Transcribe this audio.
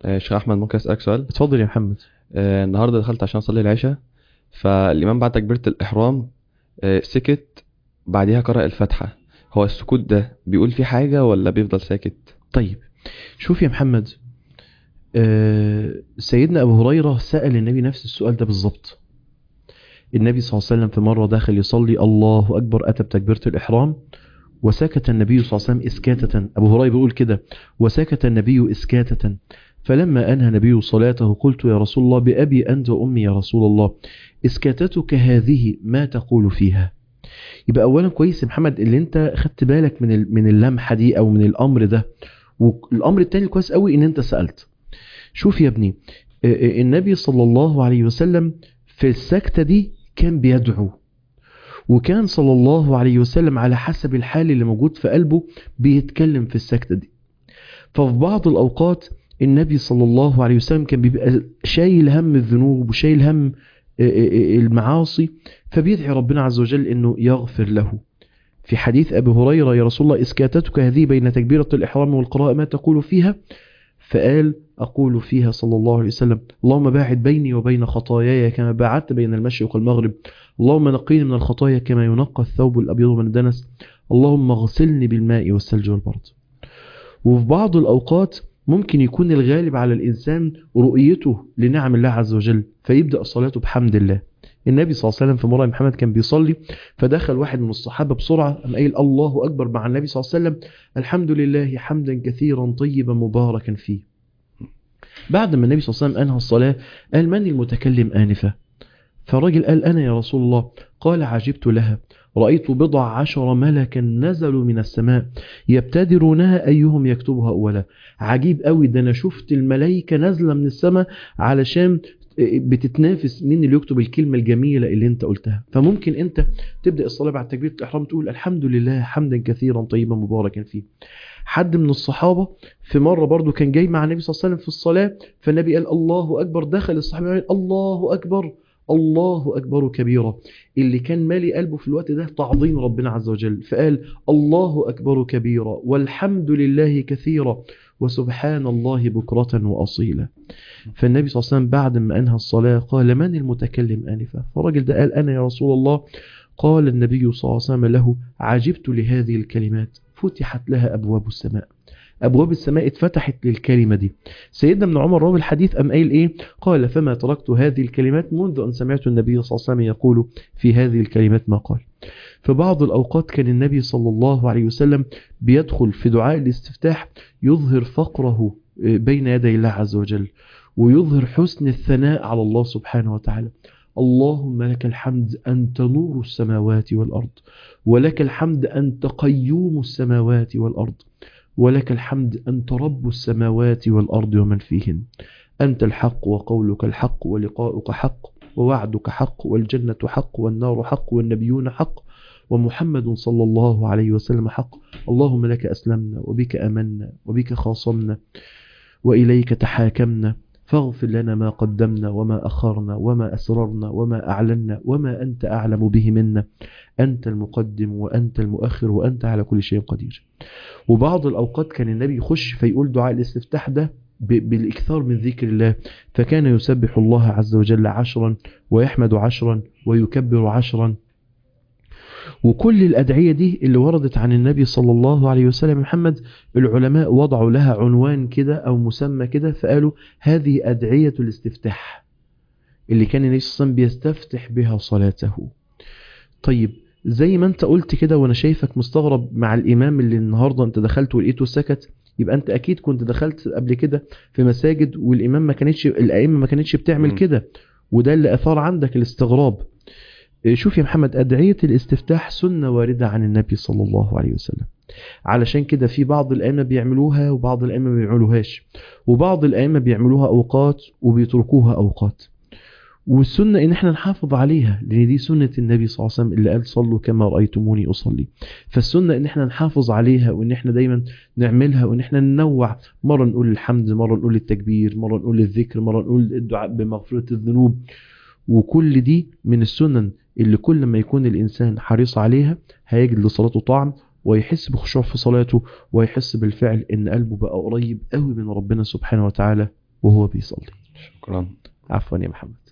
آه، شيخ احمد ممكن اسالك سؤال اتفضل يا محمد آه، النهارده دخلت عشان اصلي العشاء فالامام بعد تكبيره الاحرام آه، سكت بعديها قرأ الفاتحه هو السكوت ده بيقول فيه حاجه ولا بيفضل ساكت طيب شوف يا محمد آه، سيدنا أبو هريرة سأل النبي نفس السؤال ده بالظبط النبي صلى الله عليه وسلم في مرة داخل يصلي الله أكبر أتى بتكبيرة الإحرام وسكت النبي صلى الله عليه وسلم إسكاتة أبو هريرة بيقول كده وسكت النبي إسكاتة فلما أنهى النبي صلاته قلت يا رسول الله بأبي أنت وأمي يا رسول الله إسكاتتك هذه ما تقول فيها يبقى أولا كويس يا محمد اللي أنت خدت بالك من ال- من اللمحة دي أو من الأمر ده والأمر التاني كويس قوي إن أنت سألت شوف يا ابني آه، آه، النبي صلى الله عليه وسلم في السكتة دي كان بيدعو وكان صلى الله عليه وسلم على حسب الحال اللي موجود في قلبه بيتكلم في السكتة دي ففي بعض الأوقات النبي صلى الله عليه وسلم كان بيبقى شايل هم الذنوب وشايل هم آه، آه، آه، المعاصي فبيدعي ربنا عز وجل انه يغفر له في حديث ابي هريره يا رسول الله اسكاتتك هذه بين تكبيره الاحرام والقراءه ما تقول فيها فقال أقول فيها صلى الله عليه وسلم اللهم باعد بيني وبين خطاياي كما باعدت بين المشرق والمغرب اللهم نقيني من الخطايا كما ينقى الثوب الأبيض من الدنس اللهم اغسلني بالماء والثلج والبرد وفي بعض الأوقات ممكن يكون الغالب على الإنسان رؤيته لنعم الله عز وجل فيبدأ صلاته بحمد الله النبي صلى الله عليه وسلم في مرة محمد كان بيصلي فدخل واحد من الصحابة بسرعة قام قايل الله أكبر مع النبي صلى الله عليه وسلم الحمد لله حمدا كثيرا طيبا مباركا فيه بعد ما النبي صلى الله عليه وسلم أنهى الصلاة قال من المتكلم آنفة فالراجل قال أنا يا رسول الله قال عجبت لها رأيت بضع عشر ملكا نزلوا من السماء يبتدرونها أيهم يكتبها أولا عجيب قوي ده أنا شفت الملائكة نازلة من السماء علشان بتتنافس مين اللي يكتب الكلمة الجميلة اللي انت قلتها فممكن انت تبدأ الصلاة بعد تكبيرة الإحرام تقول الحمد لله حمدا كثيرا طيبا مباركا فيه حد من الصحابة في مرة برضو كان جاي مع النبي صلى الله عليه وسلم في الصلاة فالنبي قال الله أكبر دخل الصحابي قال الله أكبر الله أكبر كبيرا اللي كان مالي قلبه في الوقت ده تعظيم ربنا عز وجل فقال الله أكبر كبيرا والحمد لله كثيرا وسبحان الله بكرة وأصيلا فالنبي صلى الله عليه وسلم بعد ما أنهى الصلاة قال من المتكلم آنفا فالراجل ده قال أنا يا رسول الله قال النبي صلى الله عليه وسلم له عجبت لهذه الكلمات فتحت لها أبواب السماء أبواب السماء اتفتحت للكلمة دي سيدنا ابن عمر راوي الحديث أم قايل إيه قال فما تركت هذه الكلمات منذ أن سمعت النبي صلى الله عليه وسلم يقول في هذه الكلمات ما قال في بعض الأوقات كان النبي صلى الله عليه وسلم بيدخل في دعاء الاستفتاح يظهر فقره بين يدي الله عز وجل ويظهر حسن الثناء على الله سبحانه وتعالى اللهم لك الحمد أنت نور السماوات والأرض ولك الحمد أنت قيوم السماوات والأرض ولك الحمد أنت رب السماوات والأرض ومن فيهن أنت الحق وقولك الحق ولقاؤك حق ووعدك حق والجنة حق والنار حق والنبيون حق ومحمد صلى الله عليه وسلم حق اللهم لك أسلمنا وبك أمنا وبك خاصمنا وإليك تحاكمنا فاغفر لنا ما قدمنا وما أخرنا وما أسررنا وما أعلنا وما أنت أعلم به منا أنت المقدم وأنت المؤخر وأنت على كل شيء قدير وبعض الأوقات كان النبي يخش فيقول دعاء الاستفتاح ده بالإكثار من ذكر الله فكان يسبح الله عز وجل عشرا ويحمد عشرا ويكبر عشرا وكل الأدعية دي اللي وردت عن النبي صلى الله عليه وسلم محمد العلماء وضعوا لها عنوان كده أو مسمى كده فقالوا هذه أدعية الاستفتاح اللي كان النبي صلى الله عليه وسلم بيستفتح بها صلاته طيب زي ما انت قلت كده وانا شايفك مستغرب مع الامام اللي النهارده انت دخلت ولقيته سكت يبقى انت اكيد كنت دخلت قبل كده في مساجد والامام ما كانتش الائمه ما كانتش بتعمل م. كده وده اللي اثار عندك الاستغراب شوف يا محمد أدعية الاستفتاح سنة واردة عن النبي صلى الله عليه وسلم علشان كده في بعض الأئمة بيعملوها وبعض الأئمة ما بيعملوهاش وبعض الأئمة بيعملوها أوقات وبيتركوها أوقات والسنة إن احنا نحافظ عليها لأن دي سنة النبي صلى الله عليه وسلم اللي قال صلوا كما رأيتموني أصلي فالسنة إن احنا نحافظ عليها وإن احنا دايما نعملها وإن احنا ننوع مرة نقول الحمد مرة نقول التكبير مرة نقول الذكر مرة نقول الدعاء بمغفرة الذنوب وكل دي من السنن اللي كل ما يكون الإنسان حريص عليها هيجد لصلاته طعم ويحس بخشوع في صلاته ويحس بالفعل إن قلبه بقى قريب قوي من ربنا سبحانه وتعالى وهو بيصلي شكرا عفوا يا محمد